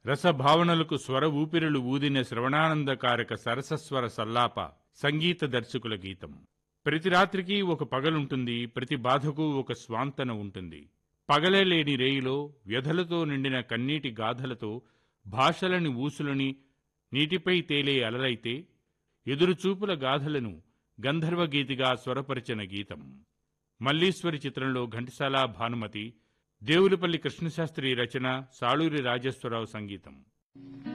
రసభావనలకు స్వర ఊపిరులు ఊదిన శ్రవణానందకారక సరసస్వర సల్లాప సంగీత దర్శకుల గీతం ప్రతి రాత్రికి ఒక పగలుంటుంది ప్రతి బాధకు ఒక స్వాంతన ఉంటుంది పగలే లేని రేయిలో వ్యధలతో నిండిన కన్నీటి గాథలతో భాషలని ఊసులని నీటిపై తేలే అలలైతే ఎదురుచూపుల గాథలను గంధర్వగీతిగా స్వరపరిచిన గీతం మల్లీశ్వరి చిత్రంలో ఘంటసాల భానుమతి దేవులపల్లి కృష్ణశాస్త్రి రచన సాళూరి రాజేశ్వరరావు సంగీతం